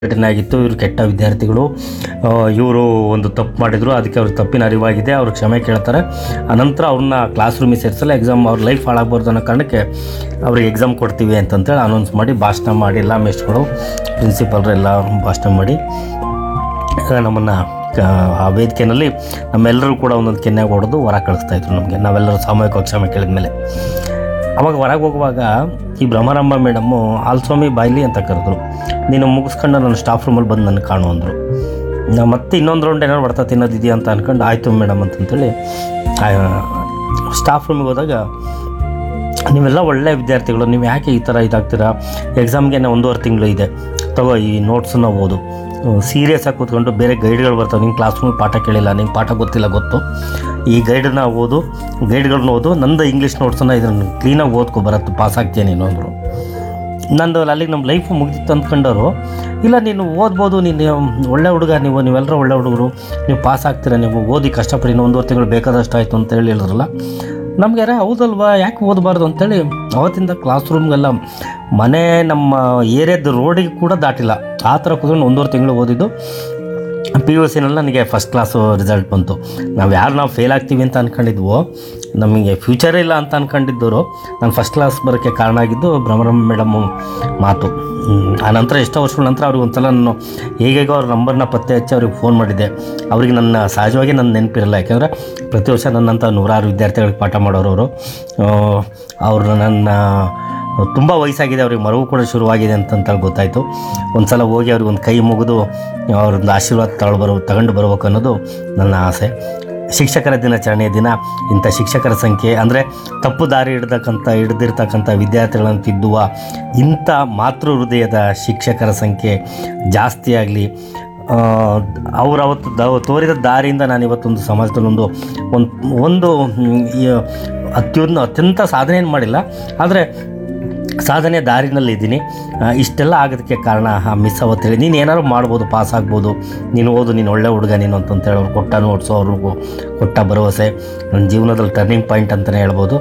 ಘಟನೆ ಆಗಿತ್ತು ಇವರು ಕೆಟ್ಟ ವಿದ್ಯಾರ್ಥಿಗಳು ಇವರು ಒಂದು ತಪ್ಪು ಮಾಡಿದರು ಅದಕ್ಕೆ ಅವ್ರ ತಪ್ಪಿನ ಅರಿವಾಗಿದೆ ಅವ್ರು ಕ್ಷಮೆ ಕೇಳ್ತಾರೆ ಅನಂತರ ಅವ್ರನ್ನ ಕ್ಲಾಸ್ ರೂಮಿಗೆ ಸೇರಿಸಲ್ಲ ಎಕ್ಸಾಮ್ ಅವ್ರ ಲೈಫ್ ಹಾಳಾಗ್ಬಾರ್ದು ಅನ್ನೋ ಕಾರಣಕ್ಕೆ ಅವ್ರಿಗೆ ಎಕ್ಸಾಮ್ ಕೊಡ್ತೀವಿ ಅಂತಂತೇಳಿ ಅನೌನ್ಸ್ ಮಾಡಿ ಭಾಷಣ ಮಾಡಿ ಎಲ್ಲ ಮೆಸ್ಟ್ಗಳು ಪ್ರಿನ್ಸಿಪಲ್ರು ಎಲ್ಲ ಭಾಷಣ ಮಾಡಿ ನಮ್ಮನ್ನು ಆ ವೇದಿಕೆಯಲ್ಲಿ ನಮ್ಮೆಲ್ಲರೂ ಕೂಡ ಒಂದೊಂದು ಕೆನ್ನೆಗೆ ಹೊಡೆದು ಹೊರ ಕಳಿಸ್ತಾ ಇದ್ರು ನಮಗೆ ನಾವೆಲ್ಲರೂ ಸಾಮೂಹಿಕ ಕ್ಷಮೆ ಕೇಳಿದ ಮೇಲೆ ಅವಾಗ ಹೊರಗೆ ಹೋಗುವಾಗ ಈ ಭ್ರಮರಾಂಬ ಮೇಡಮ್ಮು ಆಲ್ಸ್ವಾಮಿ ಬಾಯ್ಲಿ ಅಂತ ಕರೆದ್ರು ನೀನು ಮುಗಿಸ್ಕೊಂಡು ನನ್ನ ಸ್ಟಾಫ್ ರೂಮಲ್ಲಿ ಬಂದು ನನ್ನ ಕಾಣು ಅಂದರು ನಾ ಮತ್ತೆ ಇನ್ನೊಂದು ರೌಂಡ್ ಏನಾದ್ರು ಬರ್ತಾ ತಿನ್ನೋದಿದೆಯಾ ಅಂತ ಅನ್ಕೊಂಡು ಆಯಿತು ಮೇಡಮ್ ಅಂತಂತೇಳಿ ಸ್ಟಾಫ್ ರೂಮಿಗೆ ಹೋದಾಗ ನೀವೆಲ್ಲ ಒಳ್ಳೆಯ ವಿದ್ಯಾರ್ಥಿಗಳು ನೀವು ಯಾಕೆ ಈ ಥರ ಇದಾಗ್ತೀರಾ ಎಕ್ಸಾಮ್ಗೆ ಒಂದೂವರೆ ತಿಂಗಳು ಇದೆ ತಗೋ ಈ ನೋಟ್ಸನ್ನ ಓದು ಸೀರಿಯಸ್ ಆಗಿ ಕೂತ್ಕೊಂಡು ಬೇರೆ ಗೈಡ್ಗಳು ಬರ್ತಾವೆ ನಿಂಗೆ ಕ್ಲಾಸ್ ರೂಮಲ್ಲಿ ಪಾಠ ಕೇಳಿಲ್ಲ ನಿಂಗೆ ಪಾಠ ಗೊತ್ತಿಲ್ಲ ಗೊತ್ತು ಈ ಗೈಡನ್ನ ಓದು ಗೈಡ್ಗಳನ್ನ ಓದು ನಂದು ಇಂಗ್ಲೀಷ್ ನೋಟ್ಸನ್ನ ಇದನ್ನು ಕ್ಲೀನಾಗಿ ಓದ್ಕೊ ಬರತ್ತೆ ಪಾಸ್ ಆಗ್ತೀಯ ನೀನು ಅಂದರು ನಂದು ಅಲ್ಲಿಗೆ ನಮ್ಮ ಲೈಫು ಮುಗಿದಿತ್ತು ಅಂದ್ಕೊಂಡವರು ಇಲ್ಲ ನೀನು ಓದ್ಬೋದು ನೀನು ಒಳ್ಳೆ ಹುಡುಗ ನೀವು ನೀವೆಲ್ಲರೂ ಒಳ್ಳೆ ಹುಡುಗರು ನೀವು ಪಾಸ್ ಆಗ್ತೀರಾ ನೀವು ಓದಿ ಕಷ್ಟಪಡಿ ಇನ್ನೂ ಒಂದೂವರೆ ತಿಂಗಳು ಬೇಕಾದಷ್ಟು ಆಯಿತು ಅಂತ ಹೇಳಿ ಹೇಳಿದ್ರಲ್ಲ ನಮಗೆ ಯಾರ ಹೌದಲ್ವಾ ಯಾಕೆ ಓದಬಾರ್ದು ಅಂತೇಳಿ ಅವತ್ತಿಂದ ಕ್ಲಾಸ್ ರೂಮ್ಗೆಲ್ಲ ಮನೆ ನಮ್ಮ ಏರಿಯಾದ ರೋಡಿಗೆ ಕೂಡ ದಾಟಿಲ್ಲ ಆ ಥರ ಕೂತ್ಕೊಂಡು ಒಂದೂವರೆ ತಿಂಗಳು ಓದಿದ್ದು ಪಿ ಯು ಸಿನಲ್ಲಿ ನನಗೆ ಫಸ್ಟ್ ಕ್ಲಾಸು ರಿಸಲ್ಟ್ ಬಂತು ನಾವು ಯಾರು ನಾವು ಫೇಲ್ ಆಗ್ತೀವಿ ಅಂತ ಅಂದ್ಕೊಂಡಿದ್ವೋ ನಮಗೆ ಫ್ಯೂಚರೇ ಇಲ್ಲ ಅಂತ ಅಂದ್ಕೊಂಡಿದ್ದವರು ನಾನು ಫಸ್ಟ್ ಕ್ಲಾಸ್ ಬರೋಕ್ಕೆ ಕಾರಣ ಆಗಿದ್ದು ಭ್ರಮರಂ ಮೇಡಮ್ಮು ಮಾತು ಹ್ಮ್. ಆ ನಂತರ ಎಷ್ಟೋ ವರ್ಷಗಳ ನಂತರ ಅವ್ರಿಗೆ ಒಂದ್ಸಲ ನಾನು ಹೇಗೇಗೋ ಅವ್ರ ನಂಬರ್ನ ಪತ್ತೆ ಹಚ್ಚಿ ಅವ್ರಿಗೆ ಫೋನ್ ಮಾಡಿದ್ದೆ ಅವ್ರಿಗೆ ನನ್ನ ಸಹಜವಾಗಿ ನನ್ನ ನೆನಪಿರಲ್ಲ ಯಾಕೆಂದರೆ ಪ್ರತಿ ವರ್ಷ ನನ್ನಂಥ ನೂರಾರು ವಿದ್ಯಾರ್ಥಿಗಳಿಗೆ ಪಾಠ ಮಾಡೋರು ಅವರು ಅವರು ನನ್ನ ತುಂಬ ವಯಸ್ಸಾಗಿದೆ ಅವ್ರಿಗೆ ಮರವು ಕೂಡ ಶುರುವಾಗಿದೆ ಅಂತಂತ ಗೊತ್ತಾಯಿತು ಒಂದು ಸಲ ಹೋಗಿ ಅವ್ರಿಗೆ ಒಂದು ಕೈ ಮುಗಿದು ಅವ್ರದ್ದು ಆಶೀರ್ವಾದ ತಗೊಳ್ಳು ಬರೋ ತಗೊಂಡು ಬರ್ಬೇಕು ಅನ್ನೋದು ನನ್ನ ಆಸೆ ಶಿಕ್ಷಕರ ದಿನಾಚರಣೆಯ ದಿನ ಇಂಥ ಶಿಕ್ಷಕರ ಸಂಖ್ಯೆ ಅಂದರೆ ತಪ್ಪು ದಾರಿ ಹಿಡ್ದಕ್ಕಂಥ ಹಿಡ್ದಿರ್ತಕ್ಕಂಥ ವಿದ್ಯಾರ್ಥಿಗಳನ್ನು ತಿದ್ದುವ ಇಂಥ ಮಾತೃ ಹೃದಯದ ಶಿಕ್ಷಕರ ಸಂಖ್ಯೆ ಜಾಸ್ತಿ ಆಗಲಿ ಅವ್ರು ಅವತ್ತು ದ ತೋರಿದ ದಾರಿಯಿಂದ ನಾನು ಇವತ್ತೊಂದು ಸಮಾಜದಲ್ಲಿ ಒಂದು ಒಂದು ಒಂದು ಹ್ಮ್, ಈ ಅತ್ಯುನ್ನ ಅತ್ಯಂತ ಸಾಧನೆ ಏನು ಮಾಡಿಲ್ಲ ಆದರೆ ಸಾಧನೆ ದಾರಿನಲ್ಲಿ ಇದ್ದೀನಿ ಆ, ಇಷ್ಟೆಲ್ಲ ಆಗೋದಕ್ಕೆ ಕಾರಣ ಆ ಮಿಸ್ ಅವತ್ತೇಳಿ ನೀನು ಏನಾದ್ರು ಮಾಡ್ಬೋದು ಪಾಸ್ ಆಗ್ಬೋದು ನೀನು ಓದು ನೀನು ಒಳ್ಳೆ ಹುಡುಗ ನೀನು ಅಂತಂತೇಳಿ ಅವ್ರು ಕೊಟ್ಟ ನೋಟ್ಸು ಅವ್ರಿಗೂ ಕೊಟ್ಟ ಭರವಸೆ ನನ್ನ ಜೀವನದಲ್ಲಿ ಟರ್ನಿಂಗ್ ಪಾಯಿಂಟ್ ಅಂತಲೇ ಹೇಳ್ಬೋದು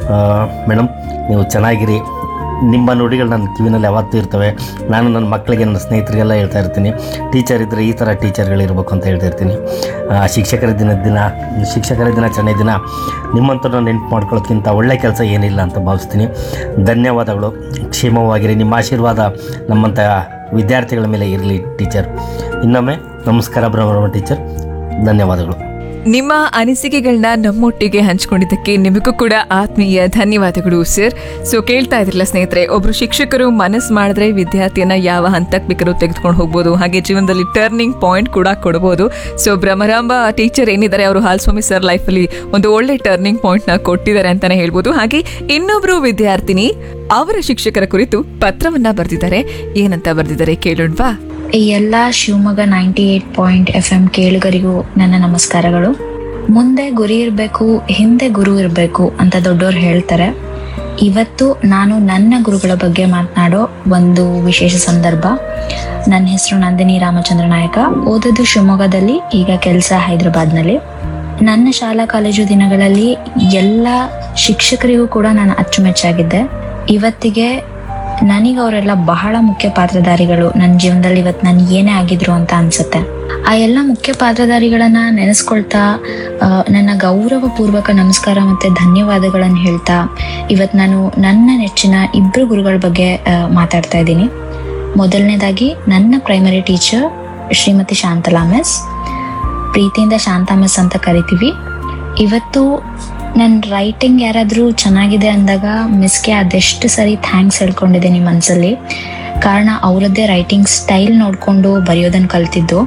ಮೇಡಮ್ ನೀವು ಚೆನ್ನಾಗಿರಿ ನಿಮ್ಮ ನುಡಿಗಳು ನನ್ನ ಕಿವಿನಲ್ಲಿ ಯಾವತ್ತೂ ಇರ್ತವೆ ನಾನು ನನ್ನ ಮಕ್ಕಳಿಗೆ ನನ್ನ ಸ್ನೇಹಿತರಿಗೆಲ್ಲ ಹೇಳ್ತಾ ಇರ್ತೀನಿ ಟೀಚರ್ ಇದ್ದರೆ ಈ ಥರ ಟೀಚರ್ಗಳಿರ್ಬೇಕು ಅಂತ ಹೇಳ್ತಿರ್ತೀನಿ ಆ, ಶಿಕ್ಷಕರ ದಿನದ ದಿನ ಶಿಕ್ಷಕರ ದಿನಾಚರಣೆ ದಿನ ನಿಮ್ಮಂಥವ್ರನ್ನ ನೆನಪು ಮಾಡ್ಕೊಳ್ಳೋಕ್ಕಿಂತ ಒಳ್ಳೆ ಕೆಲಸ ಏನಿಲ್ಲ ಅಂತ ಭಾವಿಸ್ತೀನಿ ಧನ್ಯವಾದಗಳು ಕ್ಷೇಮವಾಗಿರಿ ನಿಮ್ಮ ಆಶೀರ್ವಾದ ನಮ್ಮಂಥ ವಿದ್ಯಾರ್ಥಿಗಳ ಮೇಲೆ ಇರಲಿ ಟೀಚರ್ ಇನ್ನೊಮ್ಮೆ ನಮಸ್ಕಾರ ಬ್ರಹ್ಮ ಟೀಚರ್ ಧನ್ಯವಾದಗಳು ನಿಮ್ಮ ಅನಿಸಿಕೆಗಳನ್ನ ನಮ್ಮೊಟ್ಟಿಗೆ ಹಂಚ್ಕೊಂಡಿದ್ದಕ್ಕೆ ನಿಮಗೂ ಕೂಡ ಆತ್ಮೀಯ ಧನ್ಯವಾದಗಳು ಸರ್ ಸೊ ಕೇಳ್ತಾ ಇದ್ರಲ್ಲ ಸ್ನೇಹಿತರೆ ಒಬ್ರು ಶಿಕ್ಷಕರು ಮನಸ್ಸು ಮಾಡಿದ್ರೆ ವಿದ್ಯಾರ್ಥಿಯನ್ನ ಯಾವ ಹಂತಕ್ಕೆ ಬೇಕಾದ್ರೂ ತೆಗೆದುಕೊಂಡು ಹೋಗ್ಬೋದು ಹಾಗೆ ಜೀವನದಲ್ಲಿ ಟರ್ನಿಂಗ್ ಪಾಯಿಂಟ್ ಕೂಡ ಕೊಡ್ಬೋದು ಸೊ ಭ್ರಮರಾಂಬ ಟೀಚರ್ ಏನಿದ್ದಾರೆ ಅವರು ಹಾಲ್ಸ್ವಾಮಿ ಸರ್ ಲೈಫಲ್ಲಿ ಒಂದು ಒಳ್ಳೆ ಟರ್ನಿಂಗ್ ಪಾಯಿಂಟ್ನ ಕೊಟ್ಟಿದ್ದಾರೆ ಅಂತಾನೆ ಹೇಳ್ಬೋದು ಹಾಗೆ ಇನ್ನೊಬ್ರು ವಿದ್ಯಾರ್ಥಿನಿ ಅವರ ಶಿಕ್ಷಕರ ಕುರಿತು ಪತ್ರವನ್ನ ಬರೆದಿದ್ದಾರೆ ಏನಂತ ಬರೆದಿದ್ದಾರೆ ಕೇಳೋಣವಾ ಈ ಎಲ್ಲ Shivamogga ninety eight point F M ಕೇಳುಗರಿಗೂ ನನ್ನ ನಮಸ್ಕಾರಗಳು ಮುಂದೆ ಗುರಿ ಇರಬೇಕು ಹಿಂದೆ ಗುರು ಇರಬೇಕು ಅಂತ ದೊಡ್ಡೋರು ಹೇಳ್ತಾರೆ ಇವತ್ತು ನಾನು ನನ್ನ ಗುರುಗಳ ಬಗ್ಗೆ ಮಾತನಾಡೋ ಒಂದು ವಿಶೇಷ ಸಂದರ್ಭ ನನ್ನ ಹೆಸರು ನಂದಿನಿ ರಾಮಚಂದ್ರ ನಾಯಕ ಓದೋದು ಶಿವಮೊಗ್ಗದಲ್ಲಿ ಈಗ ಕೆಲಸ ಹೈದರಾಬಾದ್ನಲ್ಲಿ ನನ್ನ ಶಾಲಾ ಕಾಲೇಜು ದಿನಗಳಲ್ಲಿ ಎಲ್ಲ ಶಿಕ್ಷಕರಿಗೂ ಕೂಡ ನಾನು ಅಚ್ಚುಮೆಚ್ಚಾಗಿದ್ದೆ ಇವತ್ತಿಗೆ ನನಗೆ ಅವರೆಲ್ಲ ಬಹಳ ಮುಖ್ಯ ಪಾತ್ರಧಾರಿಗಳು ನನ್ನ ಜೀವನದಲ್ಲಿ ಇವತ್ತು ನಾನು ಏನೇ ಆಗಿದ್ರು ಅಂತ ಅನ್ಸುತ್ತೆ ಆ ಎಲ್ಲ ಮುಖ್ಯ ಪಾತ್ರಧಾರಿಗಳನ್ನ ನೆನೆಸ್ಕೊಳ್ತಾ ಆ, ನನ್ನ ಗೌರವ ಪೂರ್ವಕ ನಮಸ್ಕಾರ ಮತ್ತೆ ಧನ್ಯವಾದಗಳನ್ನು ಹೇಳ್ತಾ ಇವತ್ತು ನಾನು ನನ್ನ ನೆಚ್ಚಿನ ಇಬ್ರು ಗುರುಗಳ ಬಗ್ಗೆ ಆ, ಮಾತಾಡ್ತಾ ಇದ್ದೀನಿ ಮೊದಲನೇದಾಗಿ ನನ್ನ primary teacher Shrimati Shantala miss ಪ್ರೀತಿಯಿಂದ ಶಾಂತಾ ಮಿಸ್ ಅಂತ ಕರಿತೀವಿ ಇವತ್ತು ನನ್ನ ರೈಟಿಂಗ್ ಯಾರಾದರೂ ಚೆನ್ನಾಗಿದೆ ಅಂದಾಗ ಮಿಸ್ಗೆ ಅದೆಷ್ಟು ಸರಿ ಥ್ಯಾಂಕ್ಸ್ ಹೇಳ್ಕೊಂಡಿದ್ದೀನಿ ಮನಸ್ಸಲ್ಲಿ ಕಾರಣ ಅವರದ್ದೇ ರೈಟಿಂಗ್ ಸ್ಟೈಲ್ ನೋಡಿಕೊಂಡು ಬರೆಯೋದನ್ನು ಕಲ್ತಿದ್ದು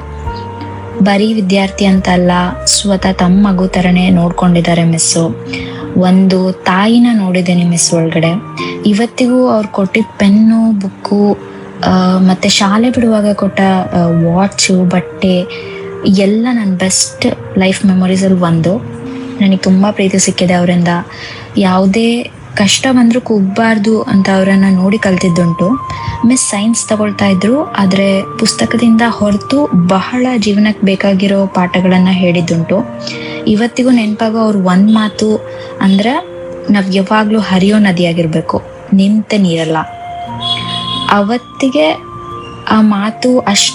ಬರೀ ವಿದ್ಯಾರ್ಥಿ ಅಂತ ಅಲ್ಲ ಸ್ವತಃ ತಮ್ಮ ಮಗು ಥರನೇ ನೋಡ್ಕೊಂಡಿದ್ದಾರೆ ಮಿಸ್ಸು ಒಂದು ತಾಯಿನ ನೋಡಿದ್ದೀನಿ ಮಿಸ್ ಒಳಗಡೆ ಇವತ್ತಿಗೂ ಅವ್ರು ಕೊಟ್ಟಿದ್ದ ಪೆನ್ನು ಬುಕ್ಕು ಮತ್ತು ಶಾಲೆ ಬಿಡುವಾಗ ಕೊಟ್ಟ ವಾಚು ಬಟ್ಟೆ ಎಲ್ಲ ನನ್ನ ಬೆಸ್ಟ್ ಲೈಫ್ ಮೆಮೊರೀಸಲ್ಲಿ ಒಂದು ನನಗೆ ತುಂಬ ಪ್ರೀತಿ ಸಿಕ್ಕಿದೆ ಅವರಿಂದ ಯಾವುದೇ ಕಷ್ಟ ಬಂದರೂ ಕುಗ್ಬಾರ್ದು ಅಂತ ಅವರನ್ನು ನೋಡಿ ಕಲ್ತಿದ್ದುಂಟು ಮಿಸ್ ಸೈನ್ಸ್ ತಗೊಳ್ತಾ ಇದ್ರು ಆದರೆ ಪುಸ್ತಕದಿಂದ ಹೊರತು ಬಹಳ ಜೀವನಕ್ಕೆ ಬೇಕಾಗಿರೋ ಪಾಠಗಳನ್ನು ಹೇಳಿದ್ದುಂಟು ಇವತ್ತಿಗೂ ನೆನಪಾಗೋ ಅವ್ರ ಒಂದು ಮಾತು ಅಂದರೆ ನಾವು ಯಾವಾಗಲೂ ಹರಿಯೋ ನದಿಯಾಗಿರಬೇಕು ನಿಂತೆ ನೀರಲ್ಲ ಅವತ್ತಿಗೆ ಆ ಮಾತು ಅಷ್ಟು